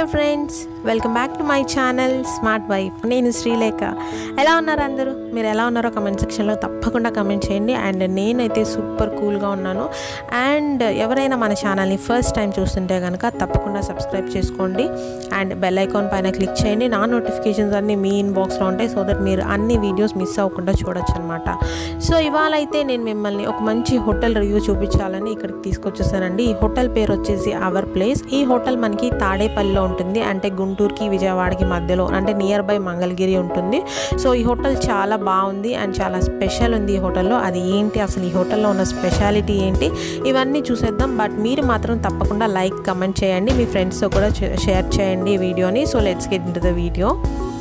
friends welcome back to my channel smart wife నేను శ్రీలేఖ ఎలా ఉన్నారు అందరూ మీరు ఎలా ఉన్నారో కమెంట్ సెక్షన్లో తప్పకుండా కమెంట్ చేయండి అండ్ నేనైతే సూపర్ కూల్గా ఉన్నాను అండ్ ఎవరైనా మన ఛానల్ని ఫస్ట్ టైం చూస్తుంటే కనుక తప్పకుండా సబ్స్క్రైబ్ చేసుకోండి అండ్ బెల్ ఐకాన్ పైన క్లిక్ చేయండి నా నోటిఫికేషన్స్ అన్నీ మీ ఇన్బాక్స్లో ఉంటాయి సో దట్ మీరు అన్ని వీడియోస్ మిస్ అవ్వకుండా చూడొచ్చు అనమాట సో ఇవాళ అయితే నేను మిమ్మల్ని ఒక మంచి హోటల్ రివ్యూ చూపించాలని ఇక్కడికి తీసుకొచ్చేసానండి ఈ హోటల్ పేరు వచ్చేసి అవర్ ప్లేస్ ఈ హోటల్ మనకి తాడేపల్లిలో ఉంటుంది అంటే గుంటూరుకి విజయవాడకి మధ్యలో అంటే నియర్ బై మంగళగిరి ఉంటుంది సో ఈ హోటల్ చాలా బాగుంది అండ్ చాలా స్పెషల్ ఉంది ఈ హోటల్లో అది ఏంటి అసలు ఈ హోటల్లో ఉన్న స్పెషాలిటీ ఏంటి ఇవన్నీ చూసేద్దాం బట్ మీరు మాత్రం తప్పకుండా లైక్ కమెంట్ చేయండి మీ ఫ్రెండ్స్తో కూడా షేర్ చేయండి ఈ వీడియోని so let's get into the video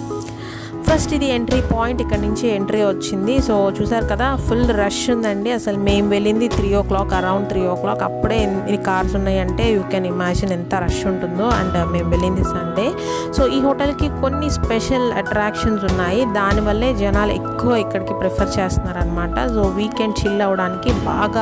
first ఇది ఎంట్రీ పాయింట్ ఇక్కడ నుంచి ఎంట్రీ వచ్చింది సో చూసారు కదా ఫుల్ రష్ ఉందండి అసలు మేము వెళ్ళింది three o'clock around three o'clock అప్పుడే ఎన్ని కార్స్ ఉన్నాయంటే యూ కెన్ ఇమాజిన్ ఎంత రష్ ఉంటుందో అండ్ మేము వెళ్ళింది సండే సో ఈ హోటల్కి కొన్ని స్పెషల్ అట్రాక్షన్స్ ఉన్నాయి దానివల్లే జనాలు ఎక్కువ ఇక్కడికి ప్రిఫర్ చేస్తున్నారు అనమాట సో వీకెండ్ చిల్ అవ్వడానికి బాగా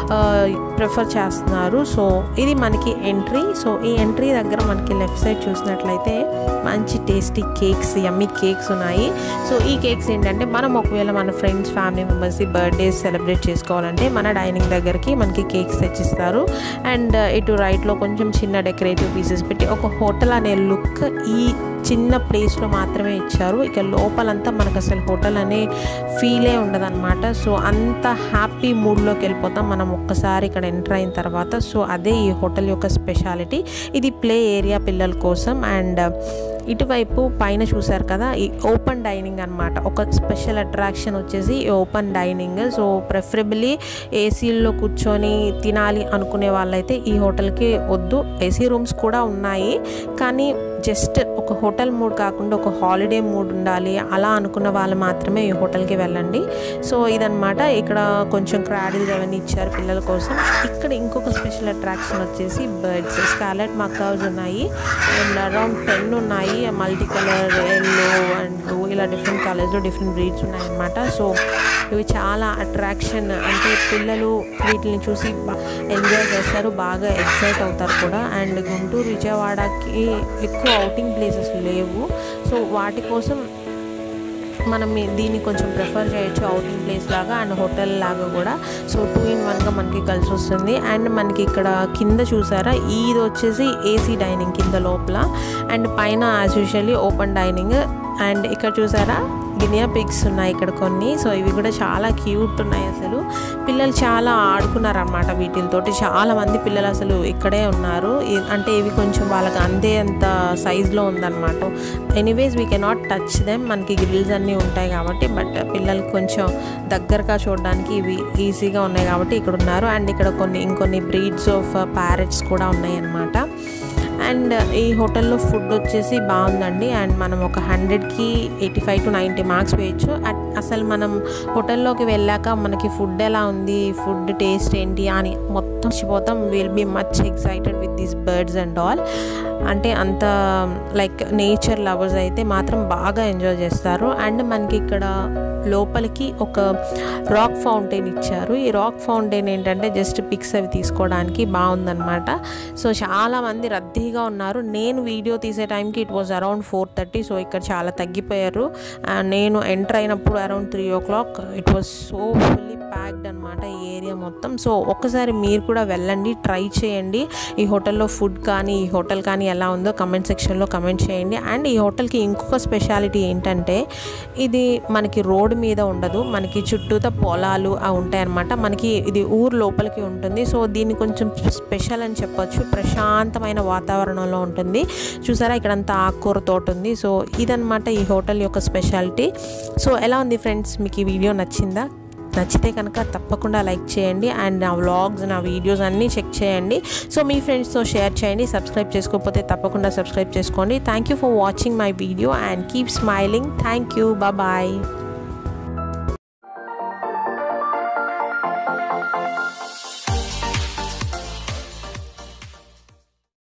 ప్రిఫర్ చేస్తున్నారు సో ఇది మనకి ఎంట్రీ సో ఈ ఎంట్రీ దగ్గర మనకి లెఫ్ట్ సైడ్ చూసినట్లయితే మంచి టేస్టీ కేక్స్ యమ్మీ కేక్స్ ఉన్నాయి సో ఈ కేక్స్ ఏంటంటే మనం ఒకవేళ మన friends family members birthdays celebrate చేసుకోవాలంటే మన డైనింగ్ దగ్గరికి మనకి కేక్స్ తెచ్చిస్తారు అండ్ ఇటు రైట్లో కొంచెం చిన్న డెకరేటివ్ పీసెస్ పెట్టి ఒక హోటల్ అనే లుక్ ఈ చిన్న ప్లేస్లో మాత్రమే ఇచ్చారు ఇక లోపలంతా మనకు అసలు హోటల్ అనే ఫీలే ఉండదన్నమాట సో అంత హ్యాపీ మూడ్లోకి వెళ్ళిపోతాం మనం ఒక్కసారి ఇక్కడ ఎంటర్ అయిన తర్వాత సో అదే ఈ హోటల్ యొక్క స్పెషాలిటీ ఇది ప్లే ఏరియా పిల్లల కోసం అండ్ ఇటువైపు పైన చూసారు కదా ఈ ఓపెన్ డైనింగ్ అనమాట ఒక స్పెషల్ అట్రాక్షన్ వచ్చేసి ఈ ఓపెన్ డైనింగ్ సో ప్రిఫరబుల్లీ ఏసీల్లో కూర్చొని తినాలి అనుకునే వాళ్ళైతే ఈ హోటల్కి వద్దు ఏసీ రూమ్స్ కూడా ఉన్నాయి కానీ జస్ట్ ఒక హోటల్ మూడ్ కాకుండా ఒక హాలిడే మూడ్ ఉండాలి అలా అనుకున్న వాళ్ళు మాత్రమే ఈ హోటల్కి వెళ్ళండి సో ఇదనమాట ఇక్కడ కొంచెం క్రాడిల్స్ అవన్నీ ఇచ్చారు పిల్లల కోసం ఇక్కడ ఇంకొక స్పెషల్ అట్రాక్షన్ వచ్చేసి బర్డ్స్ స్కాలెట్ మక్కవ్స్ ఉన్నాయి అండ్ అరౌండ్ టెన్ ఉన్నాయి multi colour yellow and blue ఇలా డిఫరెంట్ కలర్స్లో డిఫరెంట్ బ్రీడ్స్ ఉన్నాయన్నమాట సో ఇవి చాలా అట్రాక్షన్ అంటే పిల్లలు వీటిని చూసి ఎంజాయ్ చేస్తారు బాగా ఎక్సైట్ అవుతారు కూడా అండ్ గుంటూరు విజయవాడకి ఎక్కువ అవుటింగ్ ప్లేసెస్ లేవు సో వాటి కోసం మనం దీన్ని కొంచెం ప్రిఫర్ చేయొచ్చు అవుటింగ్ ప్లేస్ లాగా అండ్ హోటల్ లాగా కూడా సో టూ ఇన్ వన్గా మనకి కలిసి వస్తుంది అండ్ మనకి ఇక్కడ కింద చూసారా ఇది వచ్చేసి ఏసీ డైనింగ్ కింద లోపల అండ్ పైన as usually open dining and ఇక్కడ చూసారా గినియా పిగ్స్ ఉన్నాయి ఇక్కడ కొన్ని సో ఇవి కూడా చాలా క్యూట్ ఉన్నాయి అసలు పిల్లలు చాలా ఆడుకున్నారు అనమాట వీటితోటి చాలా మంది పిల్లలు అసలు ఇక్కడే ఉన్నారు అంటే ఇవి కొంచెం వాళ్ళకి అందే అంత సైజులో ఉందన్నమాట anyways we cannot touch them మనకి గ్రిల్స్ అన్నీ ఉంటాయి కాబట్టి బట్ పిల్లలకి కొంచెం దగ్గరగా చూడడానికి ఇవి ఈజీగా ఉన్నాయి కాబట్టి ఇక్కడ ఉన్నారు అండ్ ఇక్కడ కొన్ని ఇంకొన్ని బ్రీడ్స్ ఆఫ్ ప్యారెట్స్ కూడా ఉన్నాయి అన్నమాట అండ్ ఈ హోటల్లో ఫుడ్ వచ్చేసి బాగుందండి అండ్ మనం ఒక హండ్రెడ్కి eighty five to ninety marks వేయచ్చు అసలు మనం హోటల్లోకి వెళ్ళాక మనకి ఫుడ్ ఎలా ఉంది ఫుడ్ టేస్ట్ ఏంటి అని మొత్తం మర్చిపోతాం will be much excited with these birds and all అంటే అంత లైక్ నేచర్ లవర్స్ అయితే మాత్రం బాగా ఎంజాయ్ చేస్తారు అండ్ మనకి ఇక్కడ లోపలికి ఒక రాక్ ఫౌంటైన్ ఇచ్చారు ఈ రాక్ ఫౌంటైన్ ఏంటంటే జస్ట్ పిక్స్ అవి తీసుకోవడానికి బాగుందన్నమాట సో చాలామంది రద్దీగా ఉన్నారు నేను వీడియో తీసే టైంకి it was around four thirty so ఇక్కడ చాలా తగ్గిపోయారు నేను ఎంటర్ అయినప్పుడు around three o'clock it was so fully packed అనమాట ఈ ఏరియా మొత్తం సో ఒక్కసారి మీరు కూడా వెళ్ళండి ట్రై చేయండి ఈ హోటల్లో ఫుడ్ కానీ ఈ హోటల్ కానీ ఎలా ఉందో కమెంట్ సెక్షన్లో కమెంట్ చేయండి అండ్ ఈ హోటల్కి ఇంకొక స్పెషాలిటీ ఏంటంటే ఇది మనకి రోడ్ మీద ఉండదు మనకి చుట్టూత పొలాలు అవి ఉంటాయన్నమాట మనకి ఇది ఊరు లోపలికి ఉంటుంది సో దీన్ని కొంచెం స్పెషల్ అని చెప్పొచ్చు ప్రశాంతమైన వాతావరణంలో ఉంటుంది చూసారా ఇక్కడంతా ఆకుకూర తోట ఉంది సో ఇదనమాట ఈ హోటల్ యొక్క స్పెషాలిటీ సో ఎలా ఉంది ఫ్రెండ్స్ మీకు ఈ వీడియో నచ్చిందా నచ్చితే కనుక తప్పకుండా లైక్ చేయండి అండ్ నా వ్లాగ్స్ నా వీడియోస్ అన్నీ చెక్ చేయండి సో మీ ఫ్రెండ్స్తో షేర్ చేయండి సబ్స్క్రైబ్ చేసుకోకపోతే తప్పకుండా సబ్స్క్రైబ్ చేసుకోండి thank you for watching my video and keep smiling thank you bye